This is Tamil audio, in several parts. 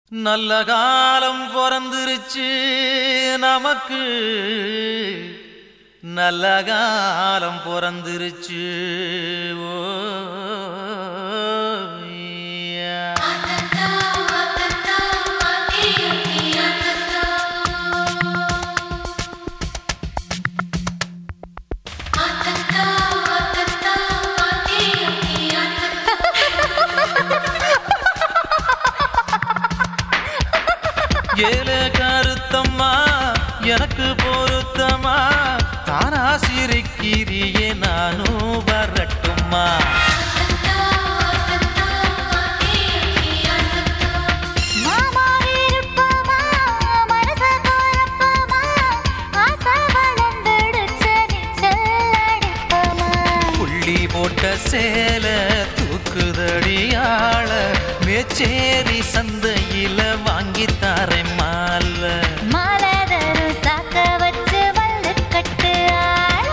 நல்ல காலம் பிறந்துருச்சு நமக்கு நல்ல காலம் பிறந்துருச்சு ஓ யா. ஏல கருத்தம்மா எனக்கு பொருத்தம்மா தானா சிரிக்கிறியே நானும் வரட்டுமா மாமா விருப்பமா மனச குழப்பமா ஆசை வளர்ந்துடுச்சு நீச்சல் அடிப்பமா புள்ளி போட்ட சேல தூக்குதடியாள மேச்சேரி சந்தையில வாங்கி தரேன் மால மலதரு சாக்க வச்சு வல்லு கட்டு ஆள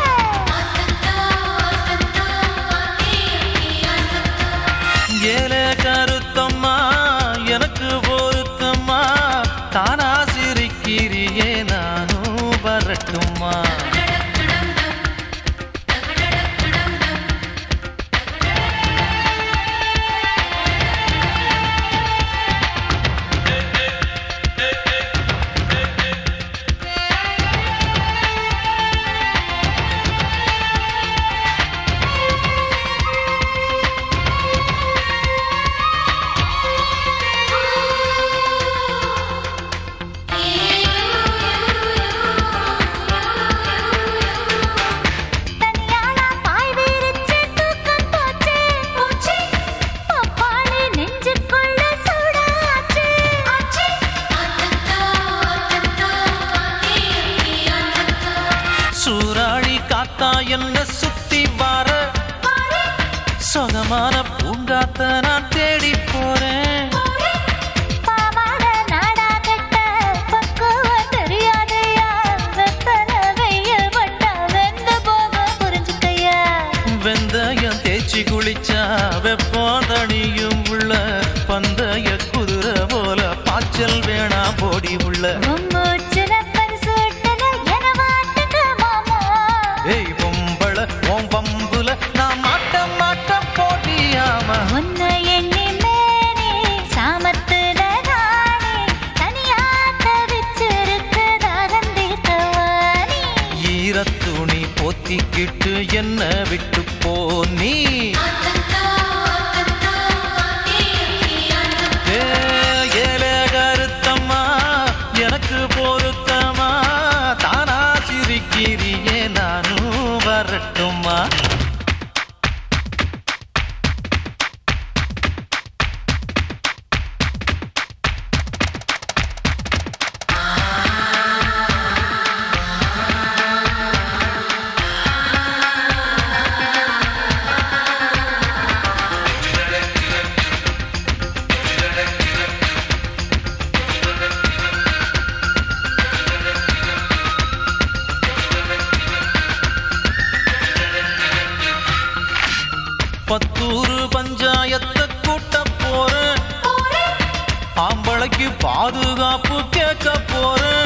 ஏல கருத்தம்மா எனக்கு பொருத்தம்மா தானா சிரிக்கிறியே நானும் வரட்டுமா தனியாளா பாய் விரிச்சு தூக்கம் போச்சு போச்சு பப்பாளி நெஞ்சுக்குள்ள சூடாச்சு ஆச்சு சூறாழி காத்தா என்ன சுத்தி வார சொகமான பூங்காத்த நான் தேடி போறேன் பாவாட நாடா கட்ட பக்குவம் தெரியாதையா வெத்தன வெயில் பட்டா வெந்து போக புரிஞ்சுக்கையா வெந்தயம் தேய்ச்சி குளிச்சா வெப்பம் தணியும் உள்ள பந்தய குதிரை போல பாய்ச்சல் வேணா போடி உள்ள மூச்சுல பரிசுட்டல என வாட்டுங்க மாமா ஏய் பொம்பள ஓம் பம்புல நான் மாட்ட மாட்ட போட்டியாம உன்னை எண்ணி மேனே சாமத்துல ராணி தனியா தவிச்சிருக்கு தாகந்தி தவானி ஈரத்துணி போத்திக்கிட்டு என்ன விட்டு போ நீ ஏ, ஏலே கருத்தம்மா எனக்கு பொருத்தமா தானா சிரிக்கிறியே நானும் வரட்டுமா பத்தூரு பஞ்சாயத்தை கூட்ட போறேன் ஆம்பளைக்கு பாதுகாப்பு கேட்க போறேன்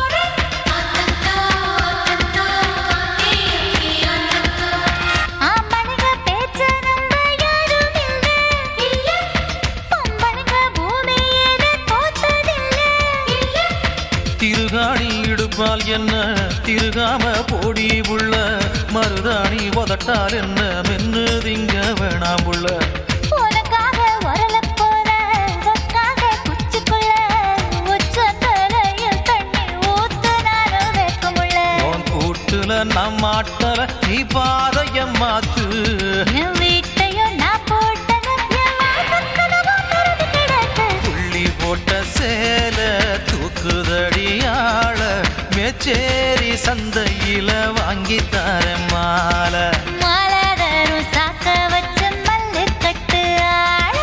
ஆம்பளைங்க பேச்ச நம்ப யாரும் இல்ல இல்ல பொம்பளைங்க பூமியில தோத்ததில்ல இல்ல திருகாணி இடுப்பால் என்ன திருகாம போடி உள்ள மருதாணி உதட்டால் என்ன மென்னு திங்க வேணாம் உள்ள உனக்காக உரல போற உனக்காக குச்சிக்குள்ள உச்சந்தலையில் தண்ணி ஊத்துனாலும் வேக்கமுள்ள உன் கூட்டுல நான் மாட்டல நீ பாதைய மாத்து என் வீட்டையும் நான் போட்டத என் வாசக்கதவும் திறந்து கிடக்கு புள்ளி போட்ட சேல தூக்குதடியாள மேச்சேரி சந்தையில வாங்கி தரேன் மாலை மலரும் சாக்க வச்சு மல்லு கட்டு ஆள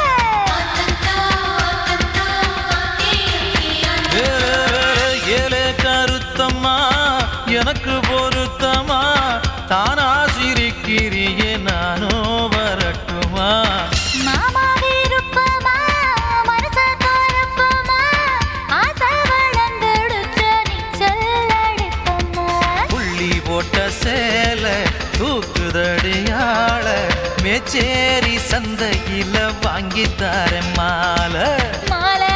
ஏலே, ஏலே கருத்தம்மா எனக்கு பொருத்தமா தானா சிரிக்கிறியே நானோ வரட்டுமா மாமா விருப்பமா மனச குழப்பமா மேச்சேரி சந்தையில வாங்கித்தார மாலை மாலை